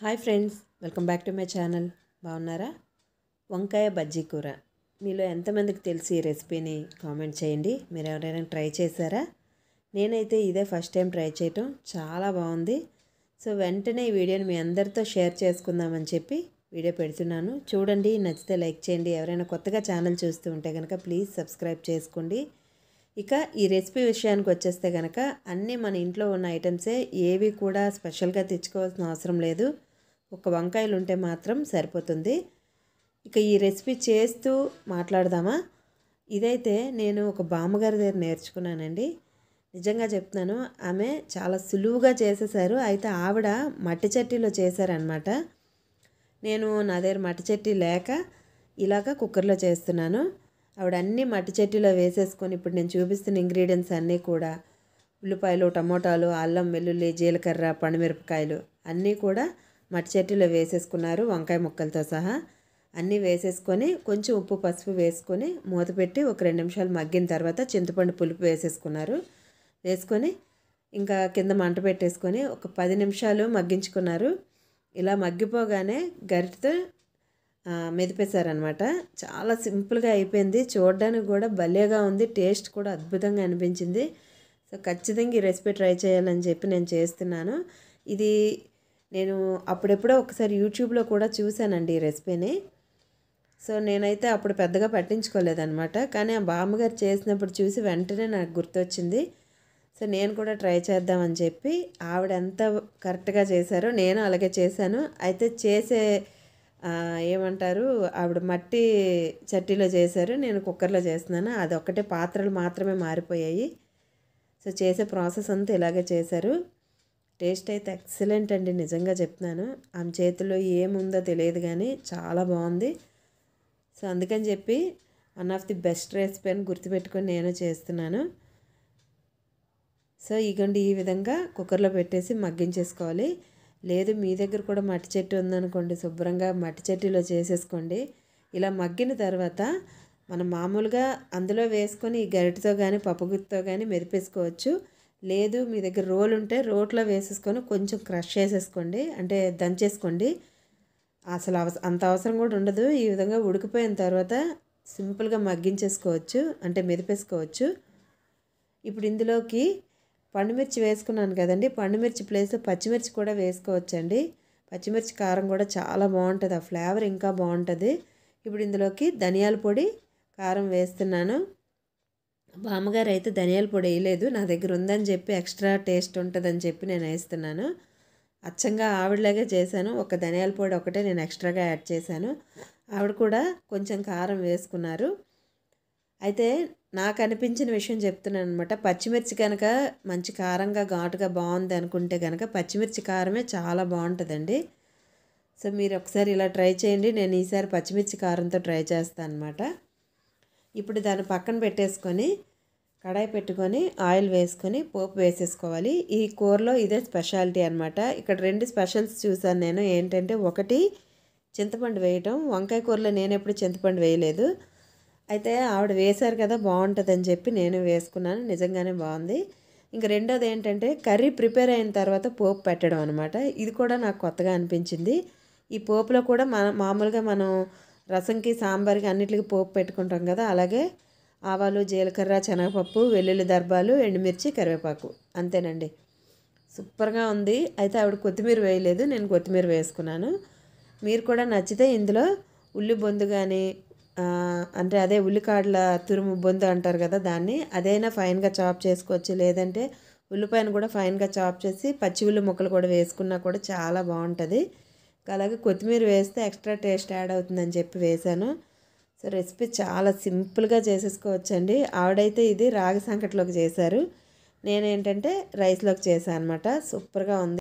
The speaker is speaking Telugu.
hi friends welcome back to my channel బాగున్నారా వంకాయ బజ్జీ కూర మీలో ఎంతమందికి తెలిసి ఈ రెసిపీని కామెంట్ చేయండి మీరు ఎవరైనా ట్రై చేశారా నేనైతే ఇదే ఫస్ట్ టైం ట్రై చేయటం చాలా బాగుంది సో వెంటనే ఈ వీడియోని మీ అందరితో షేర్ చేసుకుందామని చెప్పి వీడియో పెడుతున్నాను చూడండి నచ్చితే లైక్ చేయండి ఎవరైనా కొత్తగా ఛానల్ చూస్తూ ఉంటే కనుక ప్లీజ్ సబ్స్క్రైబ్ చేసుకోండి ఇక ఈ రెసిపీ విషయానికి వచ్చేస్తే కనుక అన్నీ మన ఇంట్లో ఉన్న ఐటమ్సే ఏవి కూడా స్పెషల్గా తెచ్చుకోవాల్సిన అవసరం లేదు ఒక వంకాయలు ఉంటే మాత్రం సరిపోతుంది ఇక ఈ రెసిపీ చేస్తూ మాట్లాడదామా ఇదైతే నేను ఒక బామ్మగారి దగ్గర నేర్చుకున్నానండి నిజంగా చెప్తున్నాను ఆమె చాలా సులువుగా చేసేసారు అయితే ఆవిడ మట్టి చట్టీలో చేశారనమాట నేను నా దగ్గర మట్టి చట్టీ లేక ఇలాగ కుక్కర్లో చేస్తున్నాను ఆవిడ అన్నీ మట్టి చట్టీలో వేసేసుకొని ఇప్పుడు నేను చూపిస్తున్న ఇంగ్రీడియంట్స్ అన్నీ కూడా ఉల్లిపాయలు టమోటాలు అల్లం వెల్లుల్లి జీలకర్ర పండుమిరపకాయలు అన్నీ కూడా మట్టి చట్టీలో వేసేసుకున్నారు వంకాయ ముక్కలతో సహా అన్నీ వేసేసుకొని కొంచెం ఉప్పు పసుపు వేసుకొని మూత పెట్టి ఒక రెండు నిమిషాలు మగ్గిన తర్వాత చింతపండు పులుపు వేసేసుకున్నారు వేసుకొని ఇంకా కింద మంట పెట్టేసుకొని ఒక పది నిమిషాలు మగ్గించుకున్నారు ఇలా మగ్గిపోగానే గరిటతో మెదిపేశారనమాట చాలా సింపుల్గా అయిపోయింది చూడడానికి కూడా భలేగా ఉంది టేస్ట్ కూడా అద్భుతంగా అనిపించింది సో ఖచ్చితంగా ఈ రెసిపీ ట్రై చేయాలని చెప్పి నేను చేస్తున్నాను ఇది నేను అప్పుడెప్పుడో ఒకసారి యూట్యూబ్లో కూడా చూశానండి ఈ రెసిపీని సో నేనైతే అప్పుడు పెద్దగా పట్టించుకోలేదనమాట కానీ ఆ బామ్మగారు చేసినప్పుడు చూసి వెంటనే నాకు గుర్తొచ్చింది సో నేను కూడా ట్రై చేద్దామని చెప్పి ఆవిడ ఎంత కరెక్ట్గా చేశారో నేను అలాగే చేశాను అయితే చేసే ఏమంటారు ఆవిడ మట్టి చట్టీలో చేశారు నేను కుక్కర్లో చేస్తున్నాను అది ఒక్కటే పాత్రలు మాత్రమే మారిపోయాయి సో చేసే ప్రాసెస్ అంతా ఇలాగే చేశారు టేస్ట్ అయితే ఎక్సలెంట్ అండి నిజంగా చెప్తున్నాను ఆమె చేతిలో ఏముందో తెలియదు కానీ చాలా బాగుంది సో అందుకని చెప్పి one of the best recipe అని గుర్తుపెట్టుకొని నేను చేస్తున్నాను సో ఇగండి ఈ విధంగా కుక్కర్లో పెట్టేసి మగ్గించేసుకోవాలి లేదు మీ దగ్గర కూడా మట్టి చెట్టు ఉందనుకోండి శుభ్రంగా మట్టి చెట్టులో చేసేసుకోండి ఇలా మగ్గిన తర్వాత మనం మామూలుగా అందులో వేసుకొని ఈ గరిటతో కానీ పప్పుగుత్తితో కానీ మెదిపేసుకోవచ్చు లేదు మీ దగ్గర రోల్ ఉంటే రోట్లో వేసేసుకొని కొంచెం క్రష్ చేసేసుకోండి అంటే దంచేసుకోండి అసలు అవస అంత అవసరం కూడా ఉండదు ఈ విధంగా ఉడికిపోయిన తర్వాత సింపుల్గా మగ్గించేసుకోవచ్చు అంటే మెదిపేసుకోవచ్చు ఇప్పుడు ఇందులోకి పండుమిర్చి వేసుకున్నాను కదండి పండుమిర్చి ప్లేస్లో పచ్చిమిర్చి కూడా వేసుకోవచ్చండి పచ్చిమిర్చి కారం కూడా చాలా బాగుంటుంది ఆ ఫ్లేవర్ ఇంకా బాగుంటుంది ఇప్పుడు ఇందులోకి ధనియాల పొడి కారం వేస్తున్నాను బామ్మగారు అయితే ధనియాల పొడి వేయలేదు నా దగ్గర ఉందని చెప్పి ఎక్స్ట్రా టేస్ట్ ఉంటుందని చెప్పి నేను వేస్తున్నాను అచ్చంగా ఆవిడలాగే చేశాను ఒక ధనియాల పొడి ఒకటే నేను ఎక్స్ట్రాగా యాడ్ చేశాను ఆవిడ కూడా కొంచెం కారం వేసుకున్నారు అయితే నాకు అనిపించిన విషయం చెప్తున్నాను అనమాట పచ్చిమిర్చి కనుక మంచి కారంగా ఘాటుగా బాగుంది అనుకుంటే కనుక పచ్చిమిర్చి కారమే చాలా బాగుంటుందండి సో మీరు ఒకసారి ఇలా ట్రై చేయండి నేను ఈసారి పచ్చిమిర్చి కారంతో ట్రై చేస్తాను అనమాట ఇప్పుడు దాన్ని పక్కన పెట్టేసుకొని కడాయి పెట్టుకొని ఆయిల్ వేసుకొని పోపు వేసేసుకోవాలి ఈ కూరలో ఇదే స్పెషాలిటీ అనమాట ఇక్కడ రెండు స్పెషల్స్ చూసాను నేను ఏంటంటే ఒకటి చింతపండు వేయటం వంకాయ కూరలో నేను ఎప్పుడు చింతపండు వేయలేదు అయితే ఆవిడ వేశారు కదా బాగుంటుందని చెప్పి నేను వేసుకున్నాను నిజంగానే బాగుంది ఇంక రెండోది ఏంటంటే కర్రీ ప్రిపేర్ అయిన తర్వాత పోపు పెట్టడం అనమాట ఇది కూడా నాకు కొత్తగా అనిపించింది ఈ పోపులో కూడా మన మామూలుగా మనం రసంకి సాంబార్కి అన్నిటికి పోపు పెట్టుకుంటాం కదా అలాగే ఆవాలు జీలకర్ర శనగపప్పు వెల్లుల్లి దర్బాలు ఎండుమిర్చి కరివేపాకు అంతేనండి సూపర్గా ఉంది అయితే ఆవిడ కొత్తిమీర వేయలేదు నేను కొత్తిమీర వేసుకున్నాను మీరు కూడా నచ్చితే ఇందులో ఉల్లి బొందు కానీ అంటే అదే ఉల్లికాడల తురుము బొందు అంటారు కదా దాన్ని అదైనా ఫైన్గా చాప్ చేసుకోవచ్చు లేదంటే ఉల్లిపాయను కూడా ఫైన్గా చాప్ చేసి పచ్చి ఉల్లి ముక్కలు కూడా వేసుకున్నా కూడా చాలా బాగుంటుంది అలాగే కొత్తిమీర వేస్తే ఎక్స్ట్రా టేస్ట్ యాడ్ అవుతుందని చెప్పి వేశాను సో రెసిపీ చాలా సింపుల్గా చేసేసుకోవచ్చండి ఆవిడైతే ఇది రాగి సంకట్లోకి చేశారు నేనేంటంటే రైస్లోకి చేశాను అనమాట సూపర్గా ఉంది